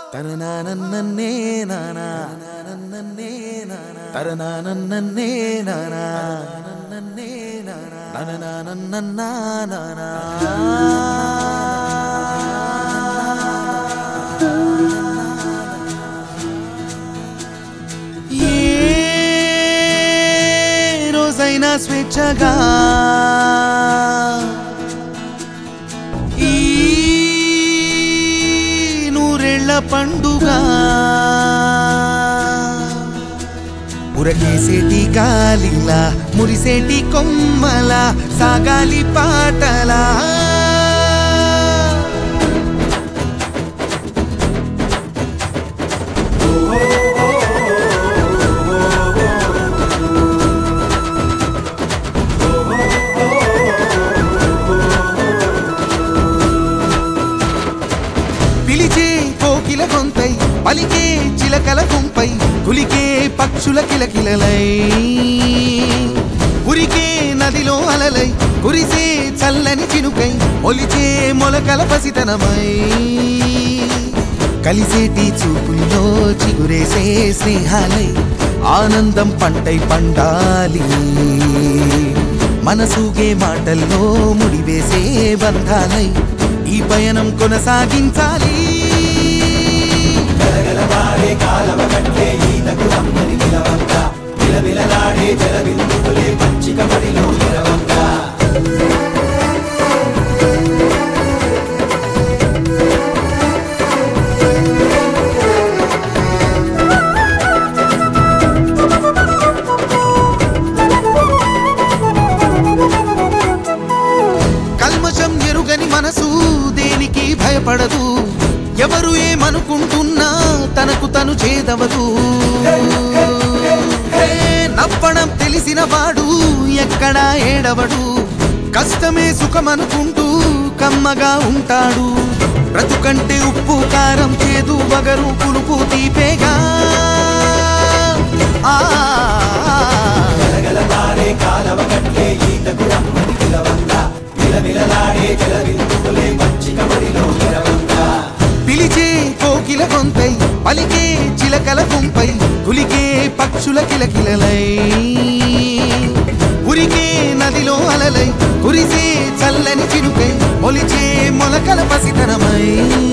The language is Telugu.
తననానన్నే నానా నన్నే నానా తరనానన్నే నానా నన్నే నానా నననానన్నా నానా ఏ రోజైనా స్వేచ్ఛగా ఈ నూరెళ్ళ పండుగ ఉరకేసేటి గాలిలా మురిసేటి కొమ్మల సాగాలి పాటలా పిలిచే కోకిల గొంతై పలికే చిలకల గుంపై కులికే పక్షుల కిలకిలలై ఉరికే నదిలో అలలై కురిసే చల్లని చినుకై ఒలిచే మొలకల పసితనమై కలిసేటి చూపుల్లో చిగురేసే స్నేహాలై ఆనందం పంటై పండాలి మనసూగే మాటల్లో ముడివేసే బంధాలై ఈ పయనం కొనసాగించాలి కల్మషం ఎరుగని మనసు దేనికి భయపడదు ఎవరు ఏమనుకుంటున్నా తనకు తను చేదవదు హే, నవ్వడం తెలిసిన వాడు ఎక్కడా ఏడవడు కష్టమే సుఖమనుకుంటూ కమ్మగా ఉంటాడు బ్రతుకంటే ఉప్పు కారం చేదు వగరు పులుపు తీపేగా ఆ పిలిచే కోకిల గొంతై పలికే చిలకల గుంపై కులికే పక్షుల కిలకిలలై ఉరికే నదిలో అలలై కురిసే చల్లని చినుకై మొలిచే మొలకల పసితనమై